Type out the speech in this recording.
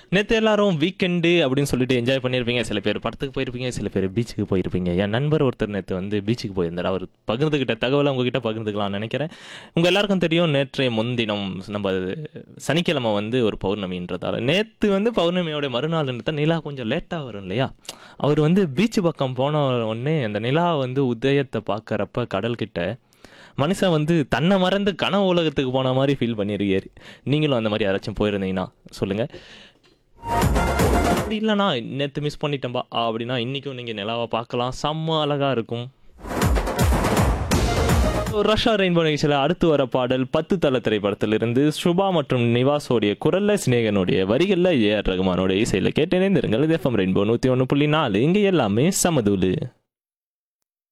நேற்று எல்லாரும் வீக்கெண்டு அப்படின்னு சொல்லிட்டு என்ஜாய் பண்ணியிருப்பீங்க சில பேர் படத்துக்கு போயிருப்பீங்க சில பேர் பீச்சுக்கு போயிருப்பீங்க என் நண்பர் ஒருத்தர் நேற்று வந்து பீச்சுக்கு போயிருந்தார் அவர் பகிர்ந்துக்கிட்ட தகவலை உங்ககிட்ட பகிர்ந்துக்கலாம்னு நினைக்கிறேன் உங்கள் எல்லாருக்கும் தெரியும் நேற்றைய முன்தினம் நம்ம சனிக்கிழமை வந்து ஒரு பௌர்ணமின்றதால நேற்று வந்து பௌர்ணமியோட மறுநாள் தான் நிலா கொஞ்சம் லேட்டாக வரும் இல்லையா அவர் வந்து பீச் பக்கம் போன உடனே அந்த நிலா வந்து உதயத்தை பார்க்கறப்ப கடல்கிட்ட மனுஷன் வந்து தன்னை மறந்து கனவு உலகத்துக்கு போன மாதிரி ஃபீல் பண்ணியிருக்காரு நீங்களும் அந்த மாதிரி யாராச்சும் போயிருந்தீங்கன்னா சொல்லுங்கள் அப்படி இல்லைண்ணா நேற்று மிஸ் பண்ணிட்டேன்பா அப்படின்னா இன்றைக்கும் நீங்கள் நிலாவை பார்க்கலாம் செம்ம அழகாக இருக்கும் ரஷ்யா ரெயின்போ நிகழ்ச்சியில் அடுத்து வர பாடல் பத்து தல திரைப்படத்திலிருந்து சுபா மற்றும் நிவாஸோடைய குரல்ல சிநேகனுடைய வரிகளில் ஏஆர் ரகுமானோட இசையில் கேட்டிணைந்திருங்கள் இது எஃப்எம் ரெயின்போ நூற்றி ஒன்று புள்ளி நாலு இங்கே எல்லாமே சமதூலு